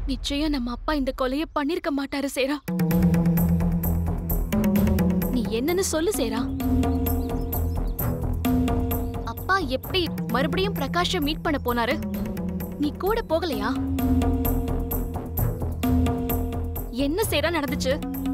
நிச்சயம் நம்ம அப்பா இந்த கொலைய பண்ணிருக்க மாட்டாரு சேரா நீ என்னன்னு சொல்லு சேரா அப்பா எப்படி மறுபடியும் பிரகாஷ மீட் பண்ண போனாரு நீ கூட போகலையா என்ன சேரா நடந்துச்சு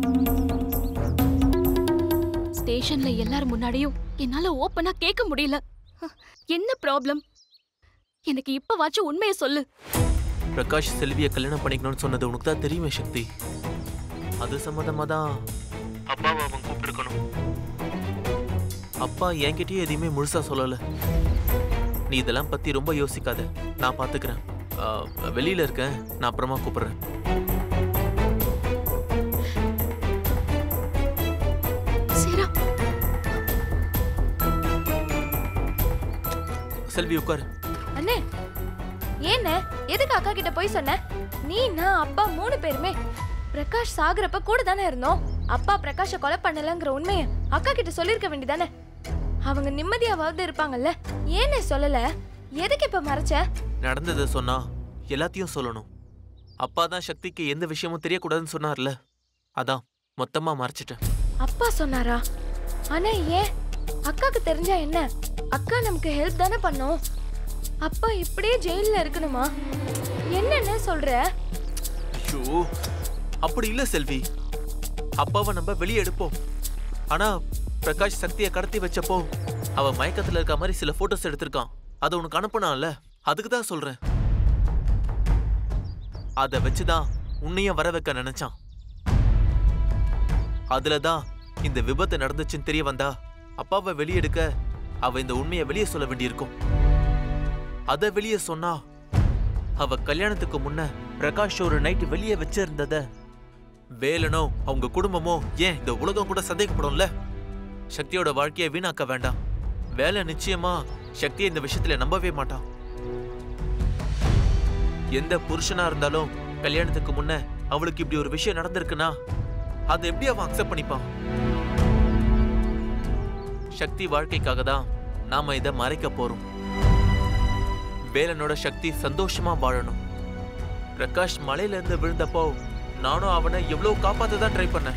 ஸ்டேஷன்ல எல்லாரும் முன்னாடியும் என்னால ஓப்பனா கேட்க முடியல என்ன ப்ராப்ளம் எனக்கு இப்ப வாச்சும் உண்மையை சொல்லு பிரகாஷ் செல்வியை கல்யாணம் பண்ணிக்கணும்னு சொன்னது உனக்கு தான் தெரியுமே சக்தி அது சம்மந்தமா தான் அப்பாவை அவன் கூப்பிட்டுருக்கணும் அப்பா என்கிட்டயும் எதையுமே முழுசா சொல்லல நீ இதெல்லாம் பத்தி ரொம்ப யோசிக்காத நான் பாத்துக்கிறேன் ஆ, வெளியில இருக்கேன் நான் அப்புறமா கூப்பிடுறேன் சேரா செல்வி உட்காரு அண்ணே ஏண்ணே எதுக்கு அக்கா கிட்ட போய் சொன்ன நீ நான் அப்பா மூணு பேருமே பிரகாஷ் சாகுறப்ப கூட தானே இருந்தோம் அப்பா பிரகாஷ கொலை பண்ணலங்கிற உண்மைய அக்கா கிட்ட சொல்லிருக்க வேண்டியதானே அவங்க நிம்மதியாவது இருப்பாங்கல்ல ஏன்னே சொல்லல எதுக்கு இப்ப மறைச்ச நடந்ததை சொன்னா எல்லாத்தையும் சொல்லணும் அப்பா தான் சக்திக்கு எந்த விஷயமும் தெரியக்கூடாதுன்னு சொன்னார்ல அதான் மொத்தமா மறைச்சிட்டேன் அப்பா சொன்னாரா ஆனா ஏன் அக்காக்கு தெரிஞ்சா என்ன அக்கா நமக்கு ஹெல்ப் தானே பண்ணோம் அப்பா இப்படியே ஜெயில்ல இருக்கணுமா என்னென்ன சொல்ற ஐயோ அப்படி இல்ல செல்வி அப்பாவை நம்ம வெளியே எடுப்போம் ஆனா பிரகாஷ் சக்தியை கடத்தி வச்சப்போ அவ மயக்கத்துல இருக்க மாதிரி சில போட்டோஸ் எடுத்திருக்கான் அதை உனக்கு அனுப்புனான்ல அதுக்கு தான் சொல்றேன் அதை வச்சுதான் உன்னையும் வர வைக்க நினைச்சான் அதுல தான் இந்த விபத்து நடந்துச்சுன்னு தெரிய வந்தா அப்பாவை வெளியெடுக்க அவ இந்த உண்மையை வெளியே சொல்ல வேண்டியிருக்கும் அதை வெளியே சொன்னா அவ கல்யாணத்துக்கு முன்ன பிரகாஷ் ஒரு நைட் வெளியே வச்சிருந்தத வேலனோ அவங்க குடும்பமோ ஏன் இந்த உலகம் கூட சந்தேகப்படும்ல சக்தியோட வாழ்க்கையை வீணாக்க வேண்டாம் வேலை நிச்சயமா சக்தியை இந்த விஷயத்துல நம்பவே மாட்டான் எந்த புருஷனா இருந்தாலும் கல்யாணத்துக்கு முன்ன அவளுக்கு இப்படி ஒரு விஷயம் நடந்திருக்குன்னா அதை எப்படி அவன் அக்செப்ட் பண்ணிப்பான் சக்தி வாழ்க்கைக்காக தான் நாம இதை மறைக்க போறோம் வேலனோட சக்தி சந்தோஷமா வாழணும் பிரகாஷ் மலையில இருந்து விழுந்தப்போ நானும் அவனை எவ்வளவு காப்பாத்த தான் ட்ரை பண்ணேன்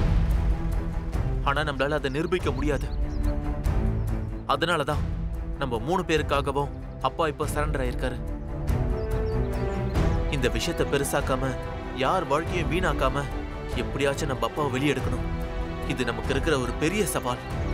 ஆனா நம்மளால அதை நிரூபிக்க முடியாது அதனாலதான் நம்ம மூணு பேருக்காகவும் அப்பா இப்போ சரண்டர் ஆயிருக்காரு இந்த விஷயத்தை பெருசாக்காம யார் வாழ்க்கையும் வீணாக்காம எப்படியாச்சும் நம்ம அப்பாவை வெளியெடுக்கணும் இது நமக்கு இருக்கிற ஒரு பெரிய சவால்